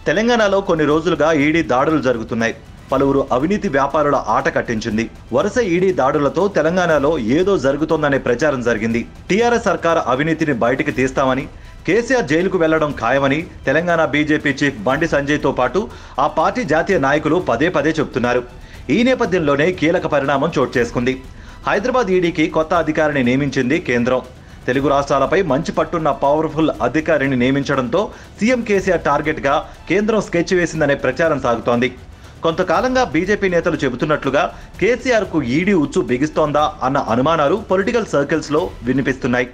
తెలంగాణలో కొన్ని రోజులుగా ఈడీ దాడులు జరుగుతున్నాయి పలువురు అవినీతి వ్యాపారుల ఆట కట్టించింది వరుస ఈడీ దాడులతో తెలంగాణలో ఏదో జరుగుతోందనే ప్రచారం జరిగింది టీఆర్ఎస్ సర్కార్ అవినీతిని బయటికి తీస్తామని కేసీఆర్ జైలుకు వెళ్లడం ఖాయమని తెలంగాణ బీజేపీ చీఫ్ బండి సంజయ్తో పాటు ఆ పార్టీ జాతీయ నాయకులు పదే పదే చెబుతున్నారు ఈ నేపథ్యంలోనే కీలక పరిణామం చోటు చేసుకుంది హైదరాబాద్ ఈడీకి కొత్త అధికారిని నియమించింది కేంద్రం తెలుగు రాష్ట్రాలపై మంచి పట్టున్న పవర్ఫుల్ అధికారిని నియమించడంతో సీఎం కేసీఆర్ టార్గెట్గా కేంద్రం స్కెచ్ వేసిందనే ప్రచారం సాగుతోంది కొంతకాలంగా బీజేపీ నేతలు చెబుతున్నట్లుగా కేసీఆర్కు ఈడీ ఉచ్చు బిగిస్తోందా అన్న అనుమానాలు పొలిటికల్ సర్కిల్స్లో వినిపిస్తున్నాయి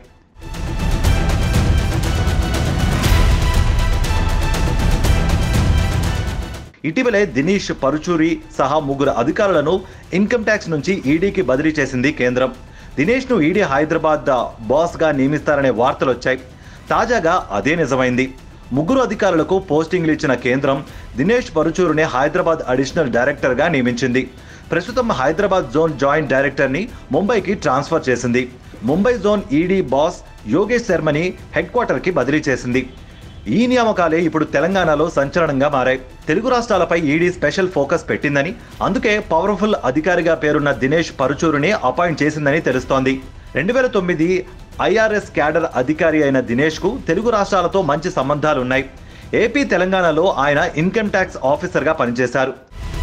ఇటీవలే దినీష్ పరుచూరి సహా ముగ్గురు అధికారులను ఇన్కమ్ ట్యాక్స్ నుంచి ఈడీకి బదిలీ చేసింది కేంద్రం దినేష్ను ఈడీ హైదరాబాద్ బాస్గా నియమిస్తారనే వార్తలు వచ్చాయి తాజాగా అదే నిజమైంది ముగ్గురు అధికారులకు పోస్టింగ్లు ఇచ్చిన కేంద్రం దినేష్ పరుచూరుని హైదరాబాద్ అడిషనల్ డైరెక్టర్గా నియమించింది ప్రస్తుతం హైదరాబాద్ జోన్ జాయింట్ డైరెక్టర్ని ముంబైకి ట్రాన్స్ఫర్ చేసింది Mumbai zone ED boss Yogesh శర్మని హెడ్ క్వార్టర్కి బదిలీ చేసింది ఈ నియామకాలే ఇప్పుడు తెలంగాణలో సంచలనంగా మారాయి తెలుగు రాష్ట్రాలపై ఈడీ స్పెషల్ ఫోకస్ పెట్టిందని అందుకే పవర్ఫుల్ అధికారిగా పేరున్న దినేష్ పరుచూరుని అపాయింట్ చేసిందని తెలుస్తోంది రెండు వేల తొమ్మిది ఐఆర్ఎస్ క్యాడర్ అధికారి అయిన దినేష్కు తెలుగు రాష్ట్రాలతో మంచి సంబంధాలున్నాయి ఏపీ తెలంగాణలో ఆయన ఇన్కమ్ ట్యాక్స్ ఆఫీసర్గా పనిచేశారు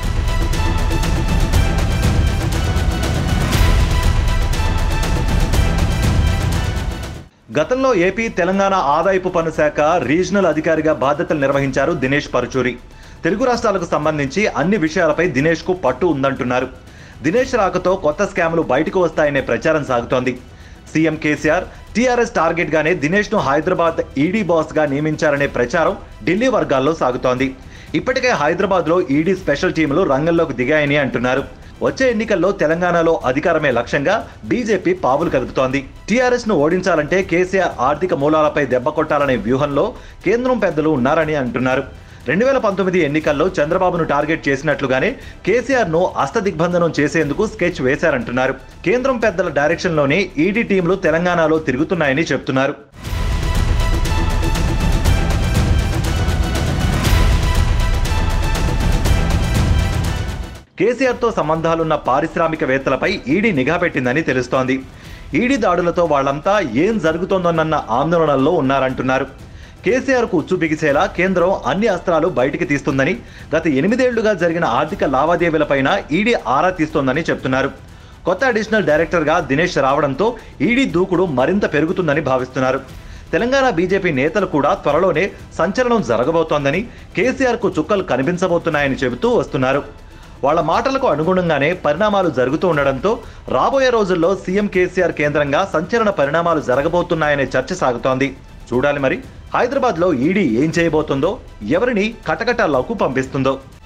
గతంలో ఏపీ తెలంగాణ ఆదాయపు పన్ను శాఖ రీజనల్ అధికారిగా బాధ్యతలు నిర్వహించారు దినేష్ పరుచూరి తెలుగు రాష్ట్రాలకు సంబంధించి అన్ని విషయాలపై దినేష్కు పట్టు ఉందంటున్నారు దినేష్ రాకతో కొత్త స్కామ్లు బయటకు వస్తాయనే ప్రచారం సాగుతోంది సీఎం కేసీఆర్ టీఆర్ఎస్ టార్గెట్ గానే దినేష్ ను హైదరాబాద్ ఈడీ బాస్ గా నియమించారనే ప్రచారం ఢిల్లీ వర్గాల్లో సాగుతోంది ఇప్పటికే హైదరాబాద్ లో ఈడీ స్పెషల్ టీములు రంగంలోకి దిగాయని అంటున్నారు వచ్చే ఎన్నికల్లో తెలంగాణలో అధికారమే లక్ష్యంగా బీజేపీ పావులు కదుపుతోంది టీఆర్ఎస్ ను ఓడించాలంటే కేసీఆర్ ఆర్థిక మూలాలపై దెబ్బ కొట్టాలనే వ్యూహంలో కేంద్రం పెద్దలు ఉన్నారని అంటున్నారు రెండు వేల పంతొమ్మిది ఎన్నికల్లో చంద్రబాబును టార్గెట్ చేసినట్లుగానే కేసీఆర్ ను అస్తదిగ్బంధనం చేసేందుకు స్కెచ్ వేశారంటున్నారు కేంద్రం పెద్దల డైరెక్షన్లోనే ఈడీ టీంలు తెలంగాణలో తిరుగుతున్నాయని చెప్తున్నారు కేసీఆర్తో సంబంధాలున్న పారిశ్రామికవేత్తలపై ఈడీ నిఘా పెట్టిందని తెలుస్తోంది ఈడీ దాడులతో వాళ్లంతా ఏం జరుగుతోందోనన్న ఆందోళనల్లో ఉన్నారంటున్నారు కేసీఆర్కు ఉచ్చు బిగిసేలా కేంద్రం అన్ని అస్త్రాలు బయటికి తీస్తుందని గత ఎనిమిదేళ్లుగా జరిగిన ఆర్థిక లావాదేవీలపైన ఈడీ ఆరా తీస్తోందని చెప్తున్నారు కొత్త అడిషనల్ డైరెక్టర్గా దినేష్ రావడంతో ఈడీ దూకుడు మరింత పెరుగుతుందని భావిస్తున్నారు తెలంగాణ బీజేపీ నేతలు కూడా త్వరలోనే సంచలనం జరగబోతోందని కేసీఆర్కు చుక్కలు కనిపించబోతున్నాయని చెబుతూ వస్తున్నారు వాళ్ళ మాటలకు అనుగుణంగానే పరిణామాలు జరుగుతూ ఉండడంతో రాబోయే రోజుల్లో సీఎం కేసీఆర్ కేంద్రంగా సంచలన పరిణామాలు జరగబోతున్నాయనే చర్చ సాగుతోంది చూడాలి మరి హైదరాబాద్లో ఈడీ ఏం చేయబోతుందో ఎవరిని కటకటాల్లోకి పంపిస్తుందో